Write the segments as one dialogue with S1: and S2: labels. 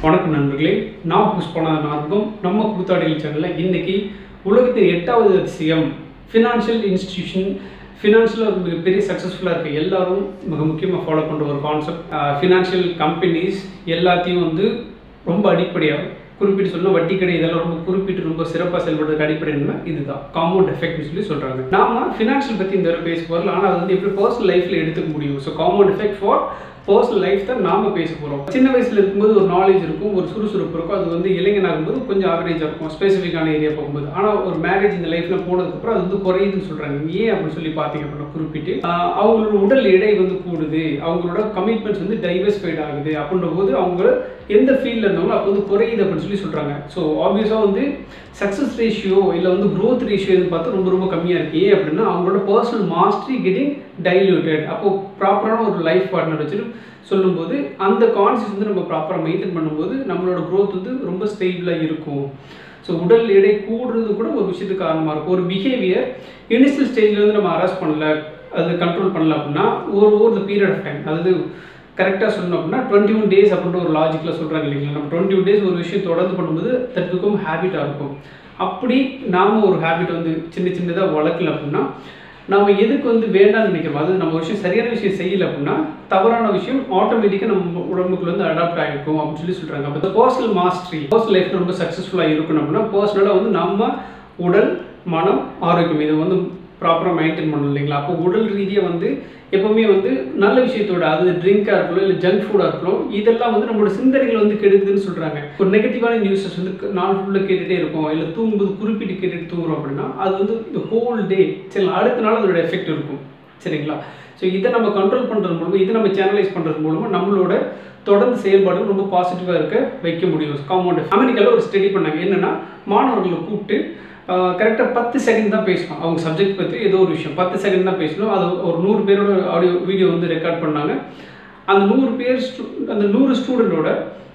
S1: வணக்கம் நண்பர்களே நான் புஷ்பநாதன் ஆர்வம் நம்ம கூத்தாடிகள் சேனலில் இன்னைக்கு உலகத்தின் எட்டாவது அதிசயம் ஃபினான்ஷியல் இன்ஸ்டிடியூஷன் ஃபினான்ஷியலாக மிகப்பெரிய சக்ஸஸ்ஃபுல்லாக இருக்க எல்லாரும் மிக முக்கியமாக ஃபாலோ பண்ணுற ஒரு கான்செப்ட் ஃபினான்ஷியல் கம்பெனிஸ் எல்லாத்தையும் வந்து ரொம்ப அடிப்படையாக குறிப்பிட்டு சொன்ன வட்டி கடை இதெல்லாம் ரொம்ப குறிப்பிட்டு ரொம்ப சிறப்பாக செயல்படுறதுக்கு அடிப்படை என்ன இதுதான் காம்பவுண்ட் எஃபெக்ட்னு சொல்லி சொல்கிறாங்க நாம ஃபினான்ஷியல் பற்றி இந்த தடவை பேச போகிறோம் ஆனால் அது வந்து எப்படி பர்சனல் லைஃப்பில் எடுத்துக்க முடியும் so compound effect for personal life தான் நாம பேச போகிறோம் சின்ன வயசில் இருக்கும்போது ஒரு நாலேஜ் இருக்கும் ஒரு சுறுசுறுப்பு இருக்கும் அது வந்து இளைஞனாகும்போது கொஞ்சம் ஆவரேஜாக இருக்கும் ஸ்பெசிஃபிக்கான ஏரியா போகும்போது ஆனால் ஒரு மேரேஜ் இந்த லைஃப்பில் போனதுக்கப்புறம் அது வந்து குறையுதுன்னு சொல்கிறாங்க ஏன் அப்படின்னு சொல்லி பார்த்தீங்க அப்படின்னா குறிப்பிட்டு ஆஹ் அவங்களோட உடல் எடை வந்து கூடுது அவங்களோட கமிட்மெண்ட்ஸ் வந்து டைவர்ஸ்ஃபைட் ஆகுது அப்படின்ற போது அவங்க எந்த ஃபீல்டில் இருந்தாங்களோ அப்போ வந்து குறையுது அப்படின்னு சொல்லி சொல்கிறாங்க ஸோ ஆப்வியஸாக வந்து சக்ஸஸ் ரேஷியோ இல்லை வந்து க்ரோத் ரேஷியோ பார்த்தா ரொம்ப ரொம்ப கம்மியாக இருக்குது ஏன் அப்படின்னா அவங்களோட பர்சனல் மாஸ்டரி கெட்டிங் டைல்யூட்டட் அப்போது ப்ராப்பரான ஒரு லைஃப் பார்ட்னர் வச்சுட்டு சொல்லும்போது அந்த கான்சியஸ் வந்து நம்ம ப்ராப்பராக மெயின்டைன் பண்ணும்போது நம்மளோட க்ரோத் வந்து ரொம்ப ஸ்டேபிளாக இருக்கும் ஸோ உடல் எடை கூடுறது கூட ஒரு விஷயத்துக்கு காரணமாக இருக்கும் ஒரு பிஹேவியர் இனிஷியல் ஸ்டேஜில் வந்து நம்ம அரெஸ்ட் பண்ணல அது கண்ட்ரோல் பண்ணல அப்படின்னா ஒரு over the period of time அதாவது கரெக்டாக சொல்லணும் அப்படின்னா டுவெண்ட்டி ஒன் டேஸ் அப்படின்ற ஒரு லாஜிக்கில் சொல்கிறாங்க இல்லைங்களா நம்ம டுவெண்ட்டி ஒன் டேஸ் ஒரு விஷயம் தொடர்ந்து பண்ணும்போது தட் பிகம் ஹேபிட்டாக இருக்கும் அப்படி நாம் ஒரு ஹேபிட் வந்து சின்ன சின்னதாக வளர்க்கல அப்படின்னா நம்ம எதுக்கு வந்து வேண்டாம்னு நினைக்கிறோம் அது நம்ம ஒரு விஷயம் சரியான விஷயம் செய்யல அப்படின்னா தவறான விஷயம் ஆட்டோமேட்டிக்காக நம்ம உடம்புக்குள்ள வந்து அடாப்ட் ஆகிருக்கும் அப்படின்னு சொல்லி சொல்கிறாங்க அப்போ பர்சனல் மாஸ்டரி பர்சனல் லைஃப் ரொம்ப சக்ஸஸ்ஃபுல்லாக இருக்கணும் அப்படின்னா பர்சனலாக வந்து நம்ம உடல் மனம் ஆரோக்கியம் இதை வந்து ப்ராப்பராக மெயின்டைன் பண்ணணும் இல்லைங்களா அப்போ உடல் ரீதியாக வந்து எப்பவுமே வந்து நல்ல விஷயத்தோட அது ட்ரிங்காக இருக்கலாம் இல்லை ஜங்க் ஃபுட்டாக இருக்கலாம் இதெல்லாம் வந்து நம்மளோட சிந்தனைகள் வந்து கெடுக்குதுன்னு சொல்கிறாங்க ஒரு நெகட்டிவான நியூஸஸ் வந்து நாள் ஃபுல்லாக கேட்டுகிட்டே இருக்கும் இல்லை தூங்கும்போது குறிப்பிட்டு கேட்டுட்டு தூங்குறோம் அப்படின்னா அது வந்து இந்த ஹோல் டே சரி அடுத்த நாள் அதோட எஃபெக்ட் இருக்கும் சரிங்களா ஸோ இதை நம்ம கண்ட்ரோல் பண்ணுறது மூலமாக இதை நம்ம சேனலைஸ் பண்ணுறது மூலமாக நம்மளோட தொடர்ந்து செயல்பாடு ரொம்ப பாசிட்டிவாக இருக்க வைக்க முடியும் காம்பவுண்ட் அமெரிக்காவில் ஒரு ஸ்டடி பண்ணாங்க என்னென்னா மாணவர்களை கூப்பிட்டு கரெக்டாக பத்து செகண்ட் தான் பேசணும் அவங்க சப்ஜெக்ட் பற்றி ஏதோ ஒரு விஷயம் பத்து செகண்ட் தான் பேசணும் அது ஒரு நூறு பேரோட ஆடியோ வீடியோ வந்து ரெக்கார்ட் பண்ணாங்க அந்த நூறு பேர் ஸ்டூ அந்த நூறு ஸ்டூடெண்ட்டோட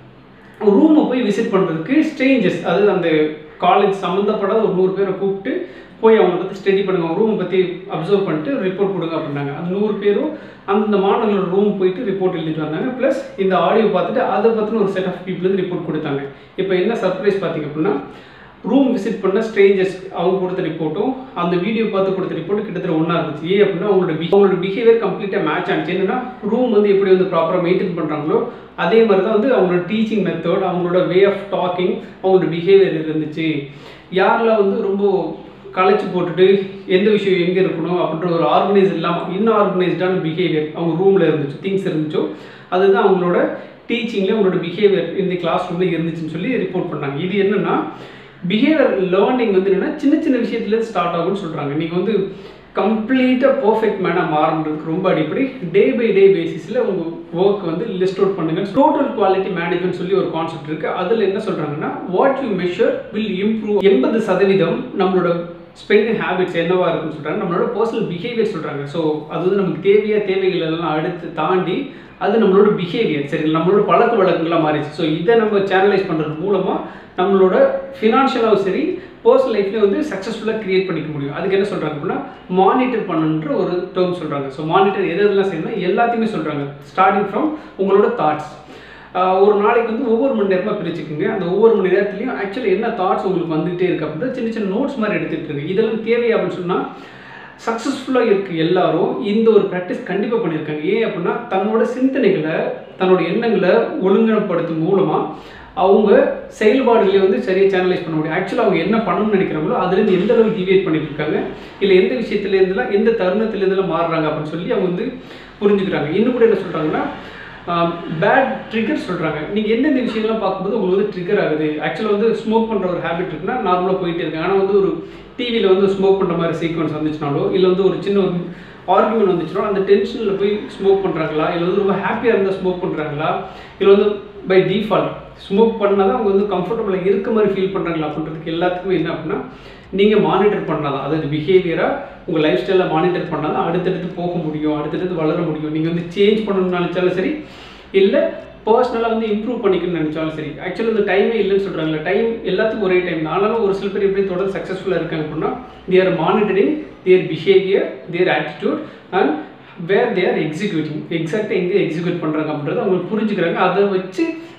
S1: ரூமை போய் விசிட் பண்ணுறதுக்கு ஸ்ட்ரேஞ்சர்ஸ் அதாவது அந்த காலேஜ் சம்மந்தப்படாத ஒரு நூறு பேரை கூப்பிட்டு போய் அவங்களை பற்றி ஸ்டடி பண்ணுங்க அவங்க ரூமை பற்றி அப்சர்வ் பண்ணிட்டு ரிப்போர்ட் கொடுங்க அப்படின்னாங்க அந்த நூறு பேரும் அந்தந்த மாணவர்களோட ரூம் போயிட்டு ரிப்போர்ட் எழுதிட்டு வந்தாங்க ப்ளஸ் இந்த ஆடியோ பார்த்துட்டு அதை பற்றின ஒரு செட் ஆஃப் பீப்புள் வந்து ரிப்போர்ட் கொடுத்தாங்க இப்போ என்ன சர்ப்ரைஸ் பார்த்தீங்க அப்படின்னா ரூம் விசிட் பண்ண ஸ்ட்ரேஞ்சர்ஸ் அவங்க கொடுத்த ரிப்போர்ட்டும் அந்த வீடியோ பார்த்து கொடுத்த ரிப்போர்ட் கிட்டத்தட்ட ஒன்றா இருந்துச்சு ஏன் அப்படின்னா அவங்களோட பி அவங்களோட பிஹேவியர் கம்ப்ளீட்டாக மேட்ச் ஆனிச்சு என்னன்னா ரூம் வந்து எப்படி வந்து ப்ராப்பராக மெயின்டைன் பண்ணுறாங்களோ அதே மாதிரி தான் வந்து அவங்களோட டீச்சிங் மெத்தட் அவங்களோட வே ஆஃப் டாக்கிங் அவங்களோட பிஹேவியர் இருந்துச்சு யாரெல்லாம் வந்து ரொம்ப களைச்சி போட்டுட்டு எந்த விஷயம் எங்கே இருக்கணும் அப்படின்ற ஒரு ஆர்கனைஸ் இல்லாமல் இன்ஆர்கனைஸ்டான பிஹேவியர் அவங்க ரூமில் இருந்துச்சு திங்ஸ் இருந்துச்சோ அதுதான் அவங்களோட டீச்சிங்கில் அவங்களோட பிஹேவியர் இந்த கிளாஸ் ரூமில் இருந்துச்சுன்னு சொல்லி ரிப்போர்ட் பண்ணாங்க இது என்னென்னா பிஹேவியர் லேர்னிங் வந்து என்னென்னா சின்ன சின்ன விஷயத்துலேருந்து ஸ்டார்ட் ஆகும்னு சொல்கிறாங்க நீங்கள் வந்து கம்ப்ளீட்டாக பர்ஃபெக்ட் மேனாக மாறணுன்றதுக்கு ரொம்ப அடிப்படை டே பை டே பேசிஸில் உங்கள் ஒர்க் வந்து லிஸ்ட் அவுட் பண்ணுங்க டோட்டல் குவாலிட்டி மேனேஜ்மெண்ட் சொல்லி ஒரு கான்செப்ட் இருக்குது அதில் என்ன சொல்கிறாங்கன்னா what you measure will improve எண்பது சதவீதம் நம்மளோட ஸ்பெண்டிங் ஹேபிட்ஸ் என்னவா இருக்குன்னு சொல்கிறாங்க நம்மளோட பர்சனல் பிஹேவியர் சொல்கிறாங்க ஸோ அது வந்து நமக்கு தேவையா தேவைகள் எல்லாம் அடுத்து தாண்டி அது நம்மளோட பிஹேவியர் சரி நம்மளோட பழக்க வழக்கங்களாக மாறிடுச்சு ஸோ இதை நம்ம சேனலைஸ் பண்ணுறது மூலமாக நம்மளோட ஃபினான்ஷியலாகவும் சரி பர்சனல் லைஃப்லேயும் வந்து சக்ஸஸ்ஃபுல்லாக க்ரியேட் பண்ணிக்க முடியும் அதுக்கு என்ன சொல்கிறாங்க அப்படின்னா மானிட்டர் பண்ணுன்ற ஒரு டேர்ம் சொல்கிறாங்க ஸோ மானிட்டர் எது எதெல்லாம் செய்யணும் எல்லாத்தையுமே சொல்கிறாங்க ஸ்டார்டிங் ஃப்ரம் உங்களோட தாட்ஸ் ஒரு நாளைக்கு வந்து ஒவ்வொரு மணி நேரமாக பிரிச்சுக்குங்க அந்த ஒவ்வொரு மணி நேரத்துலையும் ஆக்சுவலி என்ன தாட்ஸ் உங்களுக்கு வந்துகிட்டே இருக்குது அப்படின்னா சின்ன சின்ன நோட்ஸ் மாதிரி எடுத்துகிட்டு இருக்கு இதெல்லாம் தேவை அப்படின்னு சொன்னால் சக்ஸஸ்ஃபுல்லாக இருக்க எல்லாரும் இந்த ஒரு ப்ராக்டிஸ் கண்டிப்பாக பண்ணியிருக்காங்க ஏன் அப்படின்னா தன்னோட சிந்தனைகளை தன்னோட எண்ணங்களை ஒழுங்கினப்படுத்தும் மூலமாக அவங்க செயல்பாடுகளை வந்து சரியாக சேனலைஸ் பண்ண முடியும் ஆக்சுவலாக அவங்க என்ன பண்ணணும்னு நினைக்கிறாங்களோ அதுலேருந்து எந்த அளவுக்கு டிவியேட் பண்ணிட்டு இருக்காங்க இல்லை எந்த விஷயத்துலேருந்துலாம் எந்த தருணத்துலேருந்துலாம் மாறுறாங்க அப்படின்னு சொல்லி அவங்க வந்து புரிஞ்சுக்கிறாங்க இன்னும் கூட என்ன சொல்கிறாங்கன்னா பேட் ட்ரிகர் சொல்கிறாங்க நீங்கள் எந்தெந்த விஷயங்கள்லாம் பார்க்கும்போது உங்களுக்கு வந்து ட்ரிகர் ஆகுது ஆக்சுவலாக வந்து ஸ்மோக் பண்ணுற ஒரு ஹேபிட் இருக்குன்னா நார்மலாக போயிட்டே இருக்காங்க ஆனால் வந்து ஒரு டிவியில் வந்து ஸ்மோக் பண்ணுற மாதிரி சீக்வன்ஸ் வந்துச்சுனாலோ இல்லை வந்து ஒரு சின்ன ஒரு ஆர்குமெண்ட் வந்துச்சுன்னா அந்த டென்ஷனில் போய் ஸ்மோக் பண்ணுறாங்களா இல்லை வந்து ரொம்ப ஹாப்பியாக இருந்தால் ஸ்மோக் பண்ணுறாங்களா இல்லை வந்து பை டிஃபால்ட் ஸ்மோக் பண்ணால் தான் அவங்க வந்து கம்ஃபர்டபுளாக இருக்க மாதிரி ஃபீல் பண்ணுறாங்களா அப்படின்றதுக்கு எல்லாத்துக்குமே என்ன அப்படின்னா நீங்கள் மானிட்டர் பண்ணால் தான் அதாவது பிஹேவியராக உங்கள் லைஃப் ஸ்டைலில் மானிட்டர் பண்ணால் தான் அடுத்தடுத்து போக முடியும் அடுத்தடுத்து வளர முடியும் நீங்கள் வந்து சேஞ்ச் பண்ணணும்னு நினச்சாலும் சரி இல்லை பர்சனலாக வந்து இம்ப்ரூவ் பண்ணிக்கணும்னு நினச்சாலும் சரி ஆக்சுவலி இந்த டைமே இல்லைன்னு சொல்கிறாங்களே டைம் எல்லாத்துக்கும் ஒரே டைம் தான் ஆனாலும் ஒரு சில பேர் எப்படி தொடர்ந்து சக்ஸஸ்ஃபுல்லாக இருக்காங்க அப்படின்னா their monitoring their behaviour their attitude and where they're executing எக்ஸாக்டாக எங்கே எக்ஸிக்யூட் பண்ணுறாங்க அப்படின்றத அவங்க புரிஞ்சுக்கிறாங்க அதை வச்சு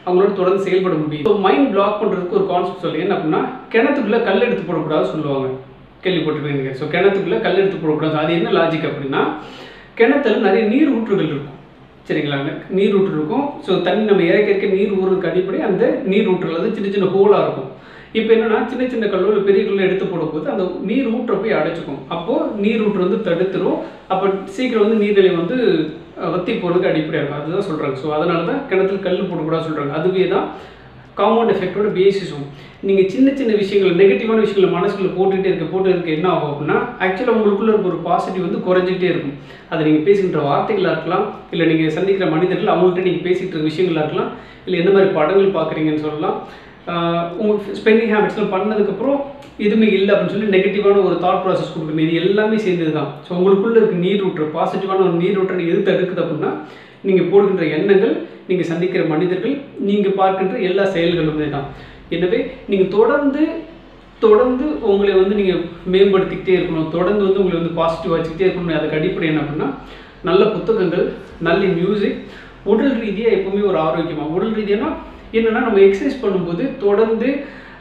S1: அவங்களோட தொடர்ந்து செயல்பட முடியும் ஸோ மைண்ட் பிளாக் பண்ணுறதுக்கு ஒரு கான்செப்ட் சொல்லி என்ன அப்படின்னா கிணத்துக்குள்ளே கல் எடுத்து போடக்கூடாது சொல்லுவாங்க கேள்விப்பட்டிருப்பீங்க ஸோ கிணத்துக்குள்ளே கல் எடுத்து போடக்கூடாது அது என்ன லாஜிக் அப்படின்னா கிணத்துல நிறைய நீர் ஊற்றுகள் இருக்கும் சரிங்களா நீர் ஊற்று இருக்கும் ஸோ தண்ணி நம்ம இறக்க இறக்க நீர் ஊறுறதுக்கு அடிப்படை அந்த நீர் ஊற்றுகள் அது சின்ன சின்ன ஹோலாக இருக்கும் இப்போ என்னன்னா சின்ன சின்ன கல்லோ இல்லை பெரிய கல்லோ எடுத்து போடும்போது அந்த நீர் ஊற்ற போய் அடைச்சிக்கும் அப்போது நீர் ஊற்று வந்து தடுத்துரும் அப்போ சீக்கிரம் வந்து நீர்நிலை வந்து அஹ், வத்தி போகிறதுக்கு அடிப்படையாக இருக்கும் அதுதான் சொல்கிறாங்க ஸோ அதனால தான் கிணத்துல கல் போடக்கூடாது சொல்கிறாங்க அதுவே தான் காம்பவுண்ட் எஃபெக்டோட பேசிஸும் நீங்கள் சின்ன சின்ன விஷயங்கள் நெகட்டிவான விஷயங்களை மனசுக்குள்ள போட்டுக்கிட்டே இருக்க போட்டு இருக்க என்ன ஆகும் அப்படின்னா ஆக்சுவலாக உங்களுக்குள்ள இருக்க ஒரு பாசிட்டிவ் வந்து குறைஞ்சிக்கிட்டே இருக்கும் அது நீங்கள் பேசுகின்ற வார்த்தைகளாக இருக்கலாம் இல்லை நீங்கள் சந்திக்கிற மனிதர்கள் அவங்கள்ட்ட நீங்கள் பேசிக்கிட்டு இருக்க விஷயங்களாக இருக்கலாம் இல்லை என்ன மாதிரி படங்கள் பார்க்குறீங்கன்னு சொல்லலாம் ஆஹ் உங்க ஸ்பெண்டிங் ஹேபிட்ஸ்லாம் பண்ணதுக்கப்புறம் எதுவுமே இல்லை அப்படின்னு சொல்லி நெகட்டிவான ஒரு தாட் ப்ராசஸ் கொடுக்கணும் இது எல்லாமே சேர்ந்தது தான் ஸோ உங்களுக்குள்ள இருக்க நீர் ஊற்று பாசிட்டிவான ஒரு நீர் ஊற்றை எது தடுக்குது அப்படின்னா நீங்கள் போடுகின்ற எண்ணங்கள் நீங்கள் சந்திக்கிற மனிதர்கள் நீங்கள் பார்க்கின்ற எல்லா செயல்களுமே தான் எனவே நீங்கள் தொடர்ந்து தொடர்ந்து உங்களை வந்து நீங்கள் மேம்படுத்திக்கிட்டே இருக்கணும் தொடர்ந்து வந்து உங்களை வந்து பாசிட்டிவ் வச்சுக்கிட்டே இருக்கணும் அதுக்கு அடிப்படை என்ன அப்படின்னா நல்ல புத்தகங்கள் நல்ல மியூசிக் உடல் ரீதியாக எப்பவுமே ஒரு ஆரோக்கியமாக உடல் ரீதியானா என்னன்னா நம்ம எக்ஸசைஸ் பண்ணும்போது தொடர்ந்து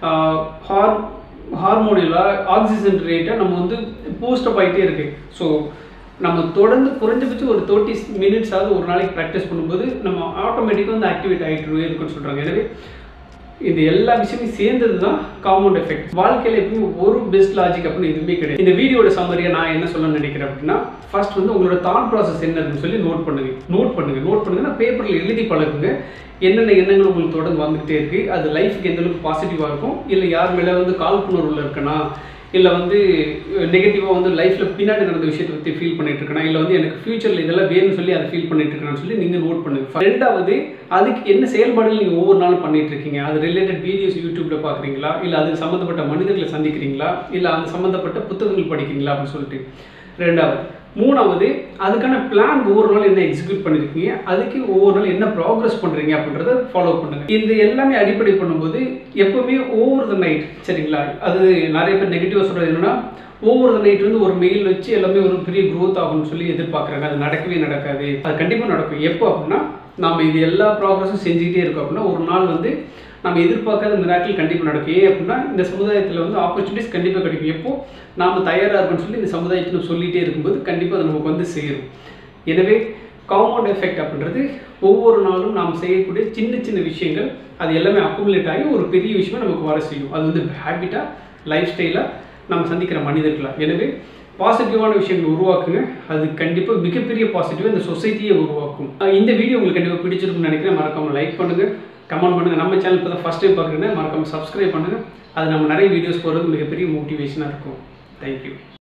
S1: ஹார் ஹார்மோனியலாக ஆக்சிஜன் ரேட்டை நம்ம வந்து பூஸ்டப் ஆகிட்டே இருக்கு ஸோ நம்ம தொடர்ந்து குறைஞ்சபட்சம் ஒரு தேர்ட்டி மினிட்ஸ் ஆகுது ஒரு நாளைக்கு ப்ராக்டிஸ் பண்ணும்போது நம்ம ஆட்டோமேட்டிக்காக வந்து ஆக்டிவேட் ஆகிட்டு இருக்குன்னு சொல்கிறாங்க எனவே இந்த எல்லா விஷயமும் சேர்ந்தது தான் காம்பவுண்ட் எஃபெக்ட் வாழ்க்கையில் எப்பவுமே ஒரு பெஸ்ட் லாஜிக் அப்படின்னு எதுவுமே கிடையாது இந்த வீடியோட சம்மரியை நான் என்ன சொல்ல நினைக்கிறேன் அப்படின்னா ஃபர்ஸ்ட் வந்து உங்களோட தாட் ப்ராசஸ் என்ன இருக்குன்னு சொல்லி நோட் பண்ணுங்க நோட் பண்ணுங்க நோட் பண்ணுங்கன்னா பேப்பரில் எழுதி பழகுங்க என்னென்ன எண்ணங்கள் உங்களுக்கு தொடர்ந்து வந்துகிட்டே இருக்கு அது லைஃப்க்கு எந்த அளவுக்கு பாசிட்டிவாக இருக்கும் இல்லை யார் மேலே வந்து காழ்ப்புணர்வுல இருக்கனா இல்லை வந்து நெகட்டிவாக வந்து லைஃப்பில் பின்னாடி நடந்த விஷயத்தை பற்றி ஃபீல் பண்ணிட்டு இருக்கேனா இல்லை வந்து எனக்கு ஃபியூச்சரில் இதெல்லாம் வேணும்னு சொல்லி அதை ஃபீல் பண்ணிட்டு இருக்கேன்னு சொல்லி நீங்கள் நோட் பண்ணுங்க ரெண்டாவது அதுக்கு என்ன செயல்பாடுகள் நீங்கள் ஒவ்வொரு நாளும் பண்ணிட்டு இருக்கீங்க அது ரிலேட்டட் வீடியோஸ் யூடியூப்ல பார்க்குறீங்களா இல்லை அதுக்கு சம்மந்தப்பட்ட மனிதர்களை சந்திக்கிறீங்களா இல்லை அந்த சம்மந்தப்பட்ட புத்தகங்கள் படிக்கிறீங்களா அப்படின்னு சொல்லிட்டு ரெண்டாவது மூணாவது அதுக்கான பிளான் ஒவ்வொரு நாள் என்ன எக்ஸிக்யூட் பண்ணியிருக்கீங்க அதுக்கு ஒவ்வொரு நாள் என்ன ப்ராக்ரஸ் பண்ணுறீங்க அப்படின்றத ஃபாலோ பண்ணுங்க இது எல்லாமே அடிப்படை பண்ணும்போது எப்பவுமே ஓவர் த நைட் சரிங்களா அது நிறைய பேர் நெகட்டிவாக சொல்கிறது என்னன்னா ஓவர் த நைட் வந்து ஒரு மெயில் வச்சு எல்லாமே ஒரு பெரிய growth ஆகும்னு சொல்லி எதிர்பார்க்குறாங்க அது நடக்கவே நடக்காது அது கண்டிப்பாக நடக்கும் எப்போ அப்படின்னா நம்ம இது எல்லா ப்ராக்ரஸும் செஞ்சுக்கிட்டே இருக்கோம் அப்படின்னா ஒரு நாள் வந்து நம்ம எதிர்பார்க்காத மிராக்கிள் கண்டிப்பாக நடக்கும் ஏன் அப்படின்னா இந்த சமுதாயத்தில் வந்து ஆப்பர்ச்சுனிட்டிஸ் கண்டிப்பாக கிடைக்கும் எப்போ நாம் தயாராக இருக்கணும்னு சொல்லி இந்த சமுதாயத்தில் சொல்லிகிட்டே இருக்கும்போது கண்டிப்பாக அது நமக்கு வந்து சேரும் எனவே காம்பவுண்ட் எஃபெக்ட் அப்படின்றது ஒவ்வொரு நாளும் நாம் செய்யக்கூடிய சின்ன சின்ன விஷயங்கள் அது எல்லாமே அக்குமுலேட் ஆகி ஒரு பெரிய விஷயமா நமக்கு வர செய்யும் அது வந்து ஹேபிட்டாக லைஃப் ஸ்டைலாக நம்ம சந்திக்கிற மனிதர்களா எனவே பாசிட்டிவான விஷயங்கள் உருவாக்குங்க அது கண்டிப்பாக மிகப்பெரிய பாசிட்டிவாக இந்த சொசைட்டியை உருவாக்கும் அஹ் இந்த வீடியோ உங்களுக்கு கண்டிப்பாக பிடிச்சிருக்கும்னு நினைக்கிறேன் மறக்காம லைக் பண்ணுங்கள் கமெண்ட் பண்ணுங்கள் நம்ம சேனல் இப்போ தான் ஃபஸ்ட் டைம் பார்க்குறேன்னா மறக்காம சப்ஸ்கிரைப் பண்ணுங்கள் அது நம்ம நிறைய வீடியோஸ் போடுறது மிகப்பெரிய மோட்டிவேஷனாக இருக்கும் தேங்க்யூ